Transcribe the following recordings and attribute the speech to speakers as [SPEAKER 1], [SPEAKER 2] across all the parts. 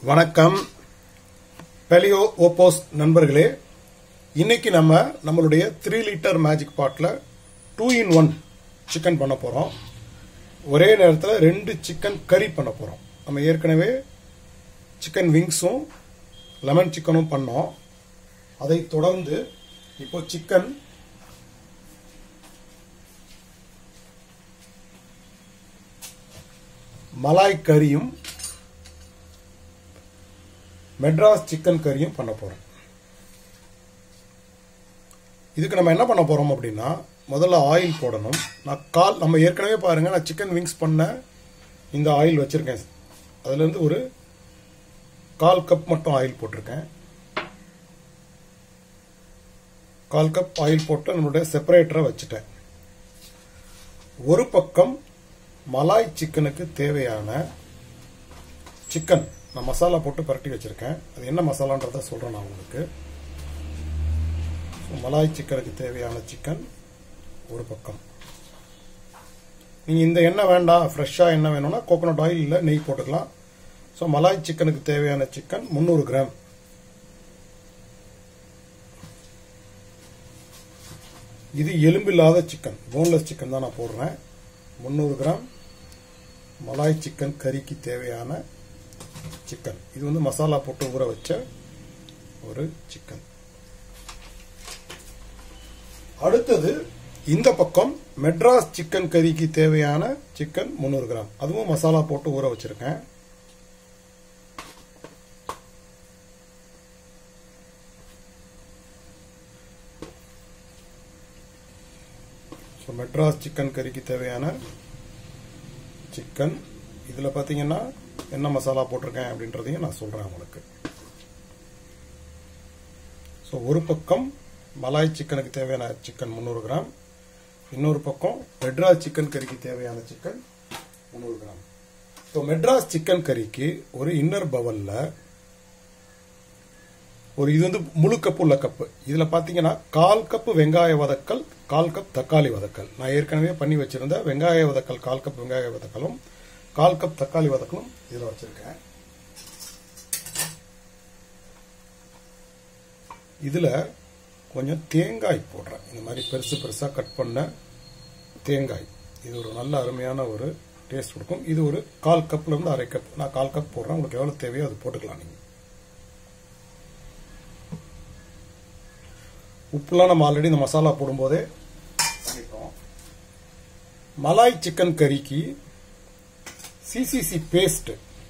[SPEAKER 1] வணக்கம் பெலியோ ஓப்போஸ் நண்பர்களே இன்னைக்கு நம்ம நம்மளுடைய three litre magic bottle two in one chicken பண்ண போகிறோம் ஒரே நேரத்தில் ரெண்டு சிக்கன் கறி பண்ண போகிறோம் நம்ம ஏற்கனவே சிக்கன் விங்ஸும் லெமன் சிக்கனும் பண்ணோம் அதை தொடர்ந்து இப்போ சிக்கன் மலாய் கறியும் மெட்ராஸ் சிக்கன் கறியும் பண்ண போறோம் இதுக்கு நம்ம என்ன பண்ண போறோம் அப்படின்னா முதல்ல ஆயில் போடணும் நான் கால் நம்ம ஏற்கனவே பாருங்க நான் சிக்கன் விங்ஸ் பண்ண இந்த ஆயில் வச்சிருக்கேன் அதுல இருந்து ஒரு கால் கப் மட்டும் ஆயில் போட்டிருக்கேன் கால் கப் ஆயில் போட்டு நம்மளுடைய செப்பரேட்டரை வச்சுட்டேன் ஒரு பக்கம் மலாய் சிக்கனுக்கு தேவையான சிக்கன் நான் மசாலா போட்டு பரட்டி வச்சிருக்கேன் அது என்ன மசாலான்றத சொல்றேன் நான் உங்களுக்கு So, மலாய் சிக்கனுக்கு தேவையான சிக்கன் ஒரு பக்கம் நீங்க இந்த எண்ணெய் வேண்டாம் ஃப்ரெஷ்ஷா எண்ணெய் வேணும்னா கோகோனட் ஆயில் இல்ல நெய் போட்டுக்கலாம் ஸோ மலாய் சிக்கனுக்கு தேவையான சிக்கன் முந்நூறு கிராம் இது எலும்பில்லாத சிக்கன் போன்லெஸ் சிக்கன் தான் நான் போடுறேன் முந்நூறு கிராம் மலாய் சிக்கன் கறிக்கு தேவையான சிக்கன் இது வந்து மசாலா போட்டு ஊற வச்ச ஒரு சிக்கன் அடுத்தது இந்த பக்கம் மெட்ராஸ் சிக்கன் கறிக்கு தேவையான சிக்கன் முந்நூறு கிராம் அதுவும் மசாலா போட்டு ஊற வச்சிருக்கேன் ஸோ மெட்ராஸ் சிக்கன் கறிக்கு தேவையான சிக்கன் இதில் பார்த்தீங்கன்னா என்ன மசாலா போட்டிருக்கேன் அப்படின்றதையும் நான் சொல்கிறேன் உங்களுக்கு ஸோ ஒரு பக்கம் மலாய் சிக்கனுக்கு தேவையான சிக்கன் முந்நூறு கிராம் இன்னொரு பக்கம் மெட்ராஸ் சிக்கன் கறிக்கு தேவையான சிக்கன் முந்நூறு கிராம் ஸோ மெட்ராஸ் சிக்கன் கறிக்கு ஒரு இன்னர் பவலில் ஒரு இது வந்து முழு கப்பு உள்ள கப்பு இதில் பார்த்தீங்கன்னா கால் கப்பு வெங்காய வதக்கல் கால் கப் தக்காளி வதக்கல் நான் ஏற்கனவே பண்ணி வச்சிருந்த வெங்காய வதக்கல் கால் கப் வெங்காய வதக்கலும் கால் கப் தக்காளி வதக்கலும் இதில் வச்சிருக்கேன் இதில் கொஞ்சம் தேங்காய் போடுறேன் இந்த மாதிரி பெருசு பெருசாக கட் பண்ண தேங்காய் இது ஒரு நல்ல அருமையான ஒரு டேஸ்ட் கொடுக்கும் இது ஒரு கால் கப்ல இருந்து அரை கப் நான் கால் கப் போடுறேன் உங்களுக்கு எவ்வளோ தேவையோ அது போட்டுக்கலாம் நீங்கள் உப்புலாம் நம்ம ஆல்ரெடி இந்த மசாலா போடும்போதே பண்ணிட்டோம் மலாய் சிக்கன் கறிக்கு சிசிசி பேஸ்ட்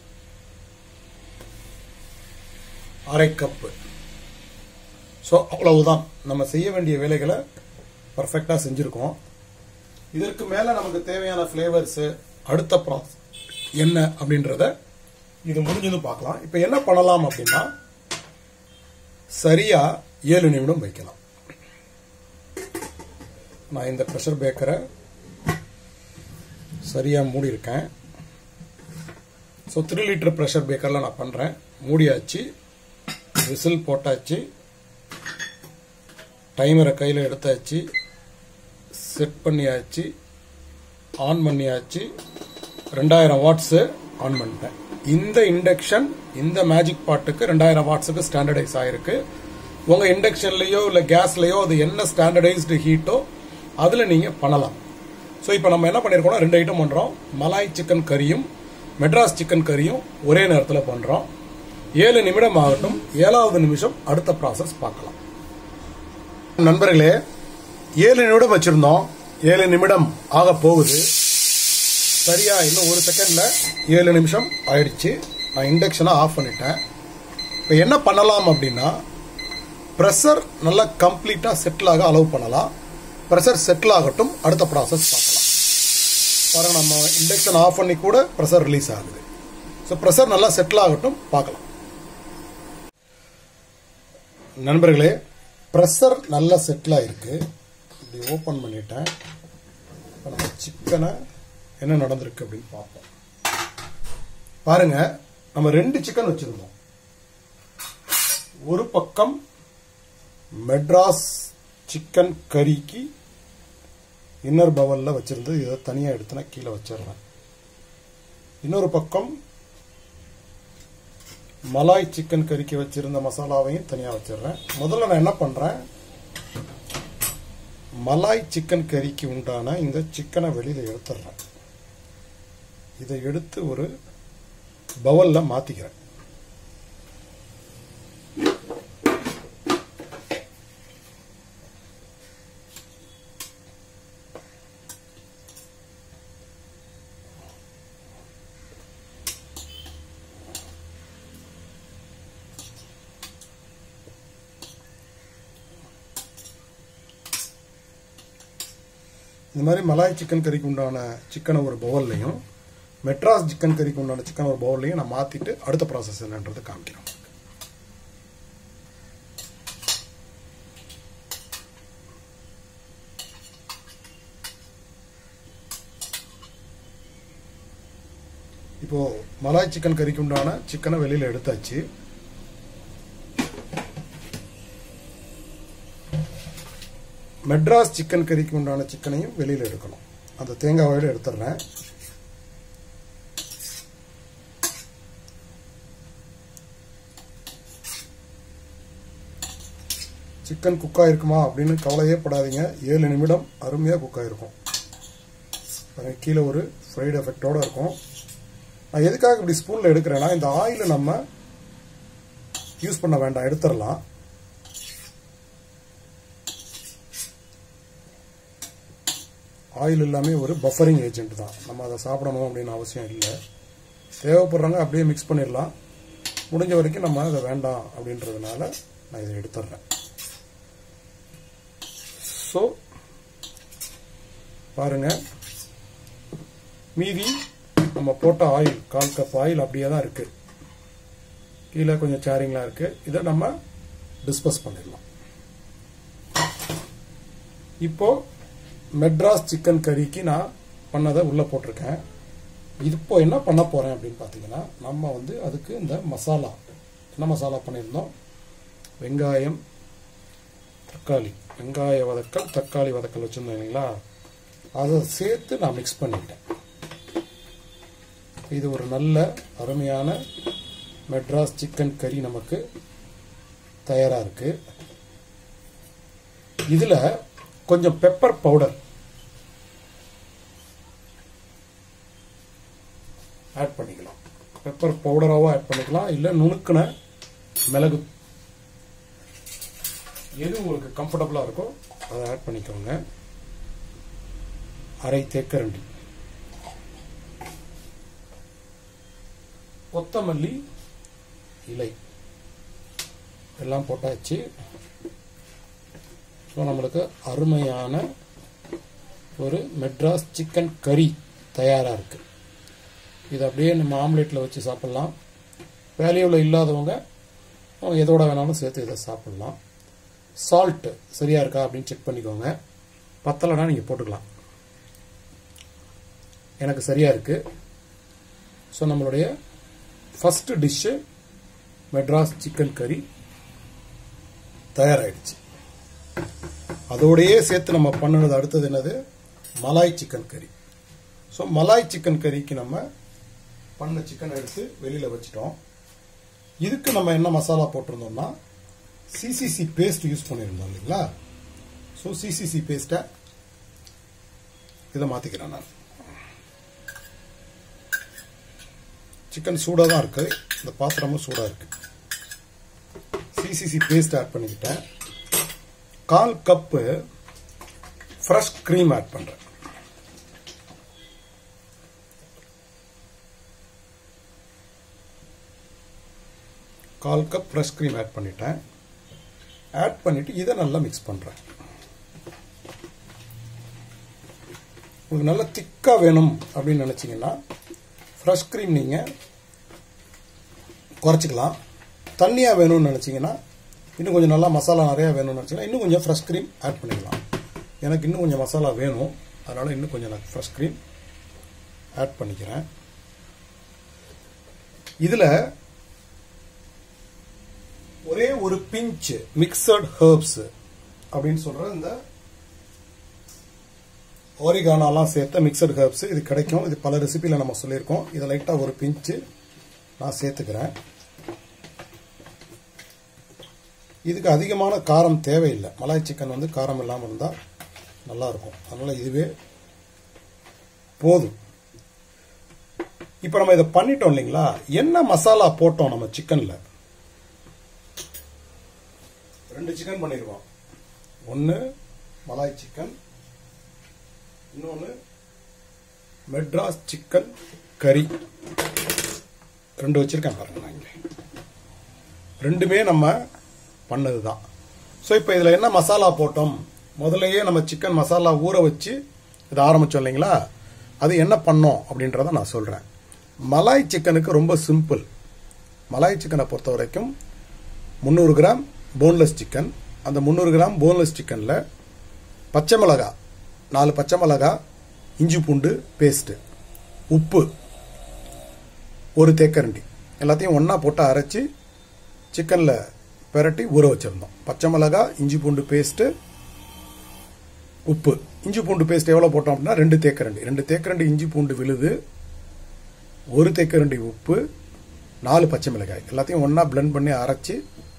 [SPEAKER 1] அரை கப்பு ஸோ அவ்வளவுதான் நம்ம செய்ய வேண்டிய வேலைகளை பர்ஃபெக்டாக செஞ்சுருக்கோம் இதற்கு மேலே நமக்கு தேவையான ஃப்ளேவர்ஸு அடுத்த ப்ராசஸ் என்ன அப்படின்றத இது முடிஞ்சதும் பார்க்கலாம் இப்போ என்ன பண்ணலாம் அப்படின்னா சரியா ஏழு நிமிடம் வைக்கலாம் நான் இந்த ப்ரெஷர் பேக்கரை சரியாக மூடியிருக்கேன் ஸோ த்ரீ லிட்டர் ப்ரெஷர் பேக்கரில் நான் பண்ணுறேன் மூடியாச்சு விசில் போட்டாச்சு டைமரை கையில் எடுத்தாச்சு செட் பண்ணியாச்சு ஆன் பண்ணியாச்சு ரெண்டாயிரம் வாட்ஸு ஆன் பண்ணிட்டேன் இந்த இண்டக்ஷன் இந்த மேஜிக் பாட்டுக்கு ரெண்டாயிரம் வாட்ஸுக்கு ஸ்டாண்டர்டைஸ் ஆயிருக்கு உங்க இண்டக்ஷன்லயோ இல்ல கேஸ்லயோ அது என்ன ஸ்டாண்டர்டைஸ்டு ஹீட்டோ அதுல நீங்க பண்ணலாம் ஸோ இப்போ நம்ம என்ன பண்ணிருக்கோம் ரெண்டு ஐட்டம் பண்றோம் மலாய் சிக்கன் கறியும் மெட்ராஸ் சிக்கன் கறியும் ஒரே நேரத்தில் பண்றோம் ஏழு நிமிடம் ஆகட்டும் ஏழாவது நிமிஷம் அடுத்த ப்ராசஸ் பார்க்கலாம் நண்பர்களே ஏழு நிமிடம் வச்சிருந்தோம் ஏழு நிமிடம் ஆக போகுது சரியா இன்னும் ஒரு செகண்ட்ல ஏழு நிமிஷம் ஆயிடுச்சு நான் இண்டக்ஷனை ஆஃப் பண்ணிட்டேன் இப்போ என்ன பண்ணலாம் அப்படின்னா ப்ரெஷர் நல்லா கம்ப்ளீட்டா செட்டில் ஆக அலோவ் பண்ணலாம் ப்ரெஷர் செட்டில் ஆகட்டும் அடுத்த ப்ராசஸ் பார்க்கலாம் பாருங்க நம்ம இண்டக்ஷன் ஆஃப் பண்ணி கூட ப்ரெஷர் ரிலீஸ் ஆகுது ஸோ ப்ரெஷர் நல்லா செட்டில் ஆகட்டும் பார்க்கலாம் நண்பர்களே ப்ரெஷர் நல்லா செட்டில் ஆயிருக்கு இப்படி ஓப்பன் பண்ணிட்டேன் இப்போ நம்ம சிக்கனை என்ன நடந்திருக்கு அப்படின்னு பார்ப்போம் பாருங்க நம்ம ரெண்டு சிக்கன் வச்சிருந்தோம் ஒரு பக்கம் மெட்ராஸ் சிக்கன் கறிக்கு இன்னர் பவல்ல வச்சிருந்து இதை தனியா எடுத்து நான் கீழே வச்சிடுறேன் இன்னொரு பக்கம் மலாய் சிக்கன் கறிக்கு வச்சிருந்த மசாலாவையும் தனியாக வச்சிடுறேன் முதல்ல நான் என்ன பண்ணுறேன் மலாய் சிக்கன் கறிக்கு உண்டான இந்த சிக்கனை வெளியில் எடுத்துடுறேன் இதை எடுத்து ஒரு பவலில் மாற்றிக்கிறேன் இந்த மாதிரி மலாய் சிக்கன் கறிக்கு உண்டான சிக்கனை ஒரு பவுல்லையும் மெட்ராஸ் சிக்கன் கறிக்கு உண்டான சிக்கன் ஒரு பவுல்லையும் நான் மாற்றிட்டு அடுத்த ப்ராசஸ் என்னன்றது காமிக்கிறேன் இப்போ மலாய் சிக்கன் கறிக்கு உண்டான சிக்கனை வெளியில் எடுத்தாச்சு மெட்ராஸ் சிக்கன் கறிக்கு உண்டான சிக்கனையும் வெளியில் எடுக்கணும் அந்த தேங்காய் வயல எடுத்துடுறேன் சிக்கன் குக் ஆயிருக்குமா அப்படின்னு கவலையே படாதீங்க ஏழு நிமிடம் அருமையாக குக் ஆயிருக்கும் பாருங்க, கீழே ஒரு ஃப்ரைட் எஃபெக்டோட இருக்கும் நான் எதுக்காக இப்படி ஸ்பூனில் எடுக்கிறேன்னா இந்த ஆயிலை நம்ம யூஸ் பண்ண வேண்டாம் எடுத்துடலாம் ஆயில் எல்லாமே ஒரு பஃபரிங் ஏஜென்ட் தான் நம்ம அதை சாப்பிடணும் அப்படின்னு அவசியம் இல்லை தேவைப்படுறவங்க அப்படியே மிக்ஸ் பண்ணிடலாம் முடிஞ்ச வரைக்கும் நம்ம அதை வேண்டாம் அப்படின்றதுனால நான் இதை எடுத்துடுறேன் ஸோ பாருங்க மீதி நம்ம போட்ட ஆயில் கால் கப் ஆயில் அப்படியே தான் இருக்கு கீழே கொஞ்சம் சேரிங்லாம் இருக்கு இதை நம்ம டிஸ்பஸ் பண்ணிடலாம் இப்போ மெட்ராஸ் சிக்கன் கறிக்கு நான் பண்ணதை உள்ளே போட்டிருக்கேன் இப்போ என்ன பண்ண போகிறேன் அப்படின்னு பார்த்தீங்கன்னா நம்ம வந்து அதுக்கு இந்த மசாலா என்ன மசாலா பண்ணியிருந்தோம் வெங்காயம் தக்காளி வெங்காய வதக்கல் தக்காளி வதக்கல் வச்சுருந்தோம் இல்லைங்களா அதை சேர்த்து நான் மிக்ஸ் பண்ணிட்டேன் இது ஒரு நல்ல அருமையான மெட்ராஸ் சிக்கன் கறி நமக்கு தயாராக இருக்கு இதில் கொஞ்சம் பெப்பர் பவுடர் ஆட் பண்ணிக்கலாம் பெப்பர் பவுடராகவும் ஆட் பண்ணிக்கலாம் இல்லை நுணுக்கின மிளகு எது உங்களுக்கு கம்ஃபர்டபுளாக இருக்கோ அதை ஆட் பண்ணிக்கோங்க அரை தேக்கரண்டி கொத்தமல்லி இலை எல்லாம் போட்டாச்சு ஸோ நம்மளுக்கு அருமையான ஒரு மெட்ராஸ் சிக்கன் கறி தயாராக இருக்குது இது அப்படியே நம்ம ஆம்லேட்டில் வச்சு சாப்பிட்லாம் வேலையில் இல்லாதவங்க அவங்க எதோட வேணாலும் சேர்த்து இதை சாப்பிட்லாம் சால்ட்டு சரியாக இருக்கா அப்படின்னு செக் பண்ணிக்கோங்க பத்தலைனா நீங்கள் போட்டுக்கலாம் எனக்கு சரியாக இருக்குது ஸோ நம்மளுடைய ஃபஸ்ட்டு டிஷ்ஷு மெட்ராஸ் சிக்கன் கறி தயாராகிடுச்சு அதோடையே சேர்த்து நம்ம பண்ணினது அடுத்தது என்னது மலாய் சிக்கன் கறி ஸோ மலாய் சிக்கன் கறிக்கு நம்ம பண்ண சிக்கன் எடுத்து வெளியில் வச்சிட்டோம் இதுக்கு நம்ம என்ன மசாலா போட்டிருந்தோம்னா சிசிசி பேஸ்ட் யூஸ் பண்ணியிருந்தோம் இல்லைங்களா ஸோ சிசிசி பேஸ்ட்டை இதை மாற்றிக்கிறேன் நான் சிக்கன் சூடாக தான் இருக்கு இந்த பாத்திரமும் சூடாக இருக்கு சிசிசி பேஸ்ட் ஆட் பண்ணிக்கிட்டேன் கால் கப்பு ஃப்ரெஷ் க்ரீம் ஆட் பண்ணுறேன் கால் கப் ஃப்ரெஷ் க்ரீம் ஆட் பண்ணிட்டேன் ஆட் பண்ணிட்டு இதை நல்லா மிக்ஸ் பண்ணுறேன் உங்களுக்கு நல்லா திக்காக வேணும் அப்படின்னு நினச்சிங்கன்னா ஃப்ரெஷ் க்ரீம் நீங்கள் குறைச்சிக்கலாம் தண்ணியாக வேணும்னு நினச்சிங்கன்னா இன்னும் கொஞ்சம் நல்லா மசாலா நிறையா வேணும்னு நினச்சிங்கன்னா இன்னும் கொஞ்சம் ஃப்ரெஷ் க்ரீம் ஆட் பண்ணிக்கலாம் எனக்கு இன்னும் கொஞ்சம் மசாலா வேணும் அதனால் இன்னும் கொஞ்சம் நான் ஃப்ரெஷ் க்ரீம் ஆட் பண்ணிக்கிறேன் இதில் ஒரே ஒரு பிஞ்ச் மிக்சட் ஹர்ப்ஸ் அப்படின்னு சொல்ற இந்த ஓரிகானாலாம் சேர்த்த மிக்சட் ஹர்ப்ஸ் இது கிடைக்கும் இது பல ரெசிபியில் நம்ம சொல்லியிருக்கோம் இதை லைட்டாக ஒரு பிஞ்சு நான் சேர்த்துக்கிறேன் இதுக்கு அதிகமான காரம் தேவையில்லை மலாய் சிக்கன் வந்து காரம் இல்லாமல் இருந்தால் நல்லா இருக்கும் அதனால் இதுவே போதும் இப்போ நம்ம இதை பண்ணிட்டோம் இல்லைங்களா என்ன மசாலா போட்டோம் நம்ம சிக்கனில் ரெண்டு சிக்கன் பண்ணிருக்கோம் ஒன்று மலாய் சிக்கன் இன்னொன்று மெட்ராஸ் சிக்கன் கறி ரெண்டு வச்சிருக்கேன் பாருங்க நான் இங்கே ரெண்டுமே நம்ம பண்ணது தான் ஸோ இப்போ இதில் என்ன மசாலா போட்டோம் முதல்லயே நம்ம சிக்கன் மசாலா ஊற வச்சு இதை ஆரம்பிச்சோம் இல்லைங்களா அது என்ன பண்ணோம் அப்படின்றத நான் சொல்கிறேன் மலாய் சிக்கனுக்கு ரொம்ப சிம்பிள் மலாய் சிக்கனை பொறுத்த வரைக்கும் முந்நூறு கிராம் போன்லெஸ் சிக்கன் அந்த முந்நூறு கிராம் போன்லெஸ் சிக்கனில் பச்சை மிளகா நாலு பச்சை மிளகா இஞ்சி பூண்டு பேஸ்ட்டு உப்பு ஒரு தேக்கரண்டி எல்லாத்தையும் ஒன்றா போட்டு அரைச்சி சிக்கனில் பெரட்டி ஊற வச்சுருந்தோம் பச்சை மிளகா இஞ்சி பூண்டு பேஸ்ட்டு உப்பு இஞ்சி பூண்டு பேஸ்ட் எவ்வளோ போட்டோம் அப்படின்னா ரெண்டு தேக்கரண்டி ரெண்டு தேக்கரண்டி இஞ்சி பூண்டு விழுது ஒரு தேக்கரண்டி உப்பு நாலு பச்சை மிளகாய் எல்லாத்தையும் ஒன்றா பிளெண்ட் பண்ணி அரைச்சி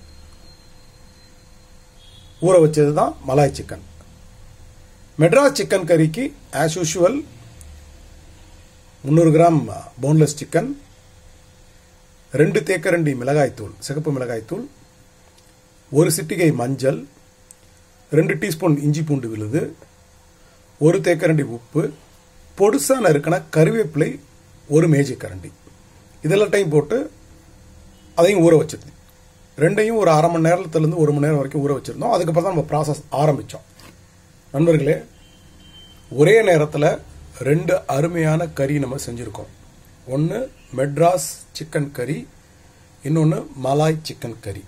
[SPEAKER 1] ஊற வச்சது தான் மலாய் சிக்கன் மெட்ராஸ் சிக்கன் கறிக்கு ஆஸ் யூஷுவல் முந்நூறு கிராம் போன்லெஸ் சிக்கன் ரெண்டு தேக்கரண்டி மிளகாய்த்தூள் சிகப்பு மிளகாய்த்தூள் ஒரு சிட்டிகை மஞ்சள் ரெண்டு டீஸ்பூன் இஞ்சி பூண்டு விழுது ஒரு தேக்கரண்டி உப்பு பொடுசாக நறுக்கின கருவேப்பிலை ஒரு மேஜை கரண்டி இதெல்லாட்டையும் போட்டு அதையும் ஊற வச்சிருந்தோம் ரெண்டையும் ஒரு அரை மணி நேரத்துலேருந்து ஒரு மணி நேரம் வரைக்கும் ஊற வச்சுருந்தோம் அதுக்கப்புறம் தான் நம்ம ப்ராசஸ் ஆரம்பித்தோம் நண்பர்களே ஒரே நேரத்தில் ரெண்டு அருமையான கறி நம்ம செஞ்சுருக்கோம் ஒன்று மெட்ராஸ் சிக்கன் கறி இன்னொன்று மலாய் சிக்கன் கறி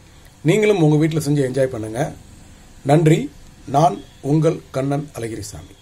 [SPEAKER 1] நீங்களும் உங்கள் வீட்டில் செஞ்சு என்ஜாய் பண்ணுங்கள் நன்றி நான் உங்கள் கண்ணன் அழகிரிசாமி